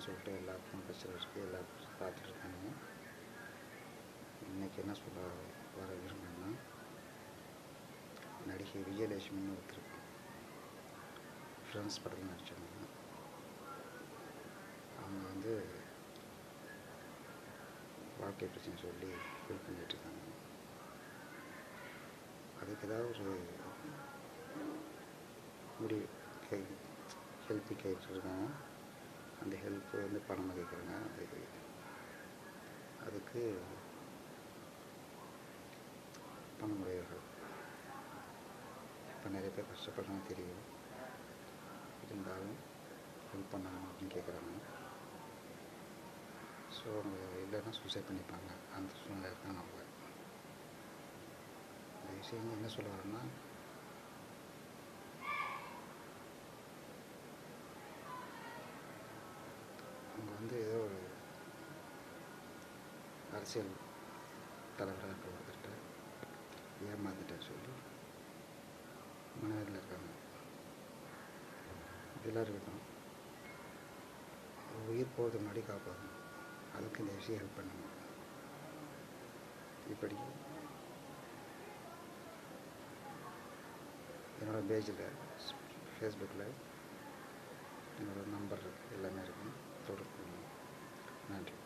அப்படின்னு சொல்லிட்டு எல்லாருக்கும் பிரச்சனை இருக்குது எல்லாரும் பார்த்துட்டு இருக்காங்க இன்றைக்கி என்ன சொல்ல வர விரும்புகிறேன்னா நடிகை விஜயலட்சுமின்னு ஒருத்தர் ஃப்ரெண்ட்ஸ் படத்தில் நடித்தவங்க அவங்க வந்து வாழ்க்கை பிரச்சனை சொல்லி ஃபீல் பண்ணிகிட்டு இருக்காங்க அதுக்கு ஏதாவது ஒரு முடிவு கை ஹெல்ப்பு கேட்டுருக்காங்க அந்த ஹெல்ப்பு வந்து பணமாக கேட்குறாங்க அதுக்கு அதுக்கு பண்ண முடியாது இப்போ நிறைய பேர் கஷ்டப்படுறாங்க தெரியும் இருந்தாலும் ஹெல்ப் பண்ணணும் அப்படின்னு கேட்குறாங்க ஸோ அவங்க இல்லைன்னா சூசைட் பண்ணிப்பாங்க அந்த சூழ்நிலை இருக்காங்க அவங்க இந்த விஷயம் என்ன சொல்ல வரேன்னா அவங்க வந்து ஏதோ ஒரு அரசியல் தலைவராக இருக்க ஒருத்தர்கிட்ட ஏமாந்துட்டேன்னு சொல்லி மனதில் இருக்காங்க இதெல்லாம் இருக்கட்டும் உயிர் போகிறதுக்கு முன்னாடி காப்பாற்றணும் அதுக்கு இந்த விஷயம் ஹெல்ப் பண்ணுங்க இப்படி என்னோடய பேஜில் ஃபேஸ்புக்கில் என்னோடய நம்பர் எல்லாமே இருக்கும் தொடர்பு கொள்ளுங்க. நன்றி